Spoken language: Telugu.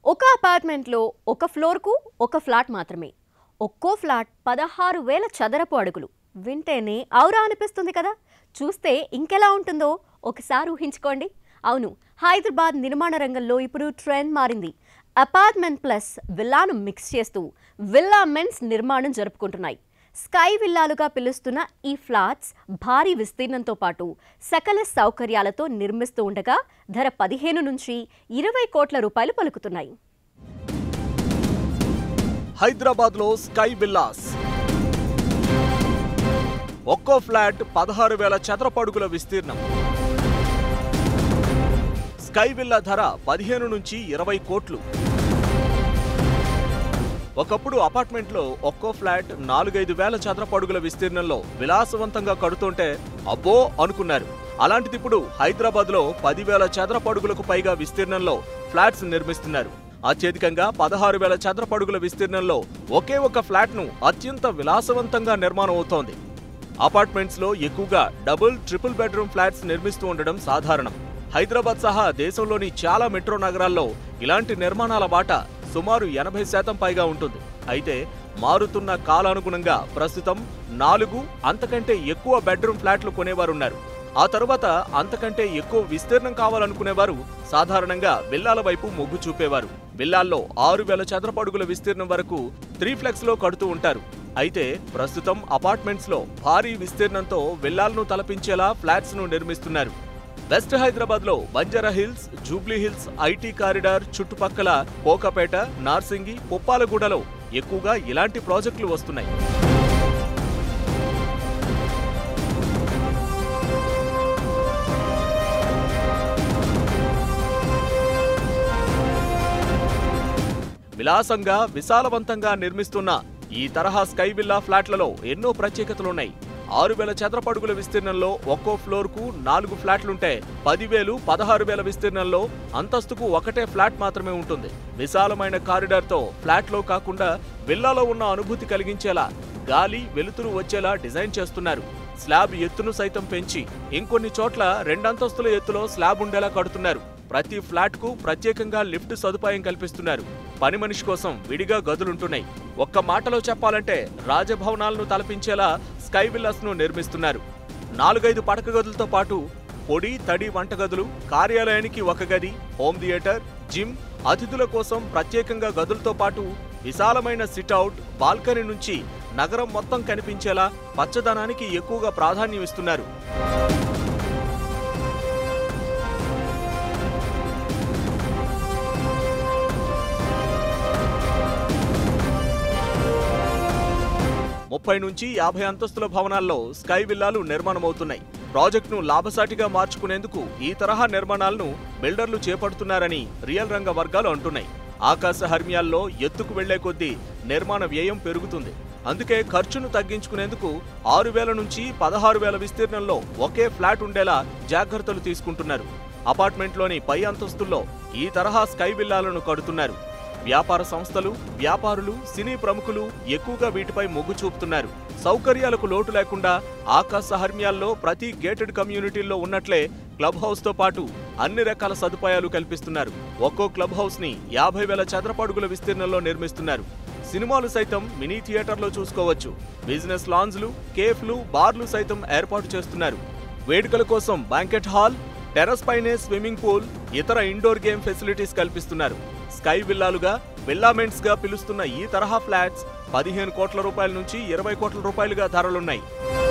ఒక అపార్ట్మెంట్లో ఒక ఫ్లోర్కు ఒక ఫ్లాట్ మాత్రమే ఒక్కో ఫ్లాట్ పదహారు వేల చదరపు అడుగులు వింటేనే ఔరా అనిపిస్తుంది కదా చూస్తే ఇంకెలా ఉంటుందో ఒకసారి ఊహించుకోండి అవును హైదరాబాద్ నిర్మాణ రంగంలో ఇప్పుడు ట్రెండ్ మారింది అపార్ట్మెంట్ ప్లస్ విల్లాను మిక్స్ చేస్తూ విల్లా మెన్స్ నిర్మాణం జరుపుకుంటున్నాయి స్కై విల్లాలుగా పిలుస్తున్న ఈ ఫ్లాట్స్ భారీ విస్తీర్ణంతో పాటు సకల సౌకర్యాలతో నిర్మిస్తూ ఉండగా ధర పదిహేను నుంచి ఇరవై కోట్ల రూపాయలు పలుకుతున్నాయి హైదరాబాద్ లో స్కై విల్లాస్ ఒక్కో ఫ్లాట్ పదహారు వేల చదరపడుగుల విస్తీర్ణం స్కై విల్లా ధర పదిహేను నుంచి ఇరవై కోట్లు ఒకప్పుడు అపార్ట్మెంట్లో ఒక్కో ఫ్లాట్ నాలుగైదు వేల చదరపడుగుల విస్తీర్ణంలో విలాసవంతంగా కడుతుంటే అబ్బో అనుకున్నారు అలాంటిది ఇప్పుడు హైదరాబాద్ లో పదివేల చదరపడుగులకు పైగా విస్తీర్ణంలో ఫ్లాట్స్ నిర్మిస్తున్నారు అత్యధికంగా పదహారు వేల చదరపడుగుల విస్తీర్ణంలో ఒకే ఒక ఫ్లాట్ ను అత్యంత విలాసవంతంగా నిర్మాణం అవుతోంది అపార్ట్మెంట్స్ లో ఎక్కువగా డబుల్ ట్రిపుల్ బెడ్రూమ్ ఫ్లాట్స్ నిర్మిస్తూ ఉండడం సాధారణం హైదరాబాద్ సహా దేశంలోని చాలా మెట్రో నగరాల్లో ఇలాంటి నిర్మాణాల బాట సుమారు ఎనభై శాతం పైగా ఉంటుంది అయితే మారుతున్న కాలానుగుణంగా ప్రస్తుతం నాలుగు అంతకంటే ఎక్కువ బెడ్రూమ్ ఫ్లాట్లు కొనేవారున్నారు ఆ తరువాత అంతకంటే ఎక్కువ విస్తీర్ణం కావాలనుకునేవారు సాధారణంగా విల్లాల వైపు మొగ్గు చూపేవారు విల్లాల్లో ఆరు వేల చదరపడుగుల విస్తీర్ణం వరకు త్రీ ఫ్లెక్స్ లో కడుతూ ఉంటారు అయితే ప్రస్తుతం అపార్ట్మెంట్స్ లో భారీ విస్తీర్ణంతో విల్లాలను తలపించేలా ఫ్లాట్స్ ను నిర్మిస్తున్నారు వెస్ట్ హైదరాబాద్ లో బంజారా హిల్స్ జూబ్లీ హిల్స్ ఐటీ కారిడార్ చుట్టుపక్కల కోకపేట నార్సింగి పుప్పాలగూడలో ఎక్కువగా ఇలాంటి ప్రాజెక్టులు వస్తున్నాయి విలాసంగా విశాలవంతంగా నిర్మిస్తున్న ఈ తరహా స్కై విల్లా ఫ్లాట్లలో ఎన్నో ప్రత్యేకతలున్నాయి ఆరు వేల చదరపడుగుల విస్తీర్ణంలో ఒక్కో ఫ్లోర్ కు నాలుగు ఫ్లాట్లుంటే పదివేలు పదహారు వేల విస్తీర్ణంలో అంతస్తుకు ఒకటే ఫ్లాట్ మాత్రమే ఉంటుంది విశాలమైన కారిడార్తో ఫ్లాట్లో కాకుండా విల్లాలో ఉన్న అనుభూతి కలిగించేలా గాలి వెలుతురు వచ్చేలా డిజైన్ చేస్తున్నారు స్లాబ్ ఎత్తును సైతం పెంచి ఇంకొన్ని చోట్ల రెండంతస్తుల ఎత్తులో స్లాబ్ ఉండేలా కడుతున్నారు ప్రతి ఫ్లాట్ కు ప్రత్యేకంగా లిఫ్ట్ సదుపాయం కల్పిస్తున్నారు పని మనిషి కోసం విడిగా గదులుంటున్నాయి ఒక్క మాటలో చెప్పాలంటే రాజభవనాలను తలపించేలా స్కై విల్లాస్ ను నిర్మిస్తున్నారు నాలుగైదు పడక గదులతో పాటు పొడి తడి వంటగదులు కార్యాలయానికి ఒక గది హోమ్ థియేటర్ జిమ్ అతిథుల కోసం ప్రత్యేకంగా గదులతో పాటు విశాలమైన సిట్అవుట్ బాల్కనీ నుంచి నగరం మొత్తం కనిపించేలా పచ్చదనానికి ఎక్కువగా ప్రాధాన్యం ఇస్తున్నారు ముప్పై నుంచి యాభై అంతస్తుల భవనాల్లో స్కై విల్లాలు నిర్మాణమవుతున్నాయి ప్రాజెక్టును లాభసాటిగా మార్చుకునేందుకు ఈ తరహా నిర్మాణాలను బిల్డర్లు చేపడుతున్నారని రియల్ రంగ వర్గాలు అంటున్నాయి ఆకాశ హర్మ్యాల్లో ఎత్తుకు వెళ్లే కొద్దీ నిర్మాణ వ్యయం పెరుగుతుంది అందుకే ఖర్చును తగ్గించుకునేందుకు ఆరు వేల నుంచి పదహారు వేల విస్తీర్ణంలో ఒకే ఫ్లాట్ ఉండేలా జాగ్రత్తలు తీసుకుంటున్నారు అపార్ట్మెంట్లోని పై అంతస్తుల్లో ఈ తరహా స్కై విల్లాలను కడుతున్నారు వ్యాపార సంస్థలు వ్యాపారులు సినీ ప్రముఖులు ఎక్కువగా వీటిపై మొగ్గు చూపుతున్నారు సౌకర్యాలకు లోటు లేకుండా ఆకాశ హర్మ్యాల్లో ప్రతి గేటెడ్ కమ్యూనిటీల్లో ఉన్నట్లే క్లబ్ హౌస్ తో పాటు అన్ని రకాల సదుపాయాలు కల్పిస్తున్నారు ఒక్కో క్లబ్ హౌస్ ని యాభై వేల చదరపడుగుల విస్తీర్ణంలో నిర్మిస్తున్నారు సినిమాలు సైతం మినీ థియేటర్లో చూసుకోవచ్చు బిజినెస్ లాంజ్లు కేఫ్లు బార్లు సైతం ఏర్పాటు చేస్తున్నారు వేడుకల కోసం బ్యాంకెట్ హాల్ టెర్రస్ పైనే స్విమ్మింగ్ పూల్ ఇతర ఇండోర్ గేమ్ ఫెసిలిటీస్ కల్పిస్తున్నారు స్కై విల్లాలుగా విల్లామెంట్స్ గా పిలుస్తున్న ఈ తరహా ఫ్లాట్స్ పదిహేను కోట్ల రూపాయల నుంచి ఇరవై కోట్ల రూపాయలుగా ధరలున్నాయి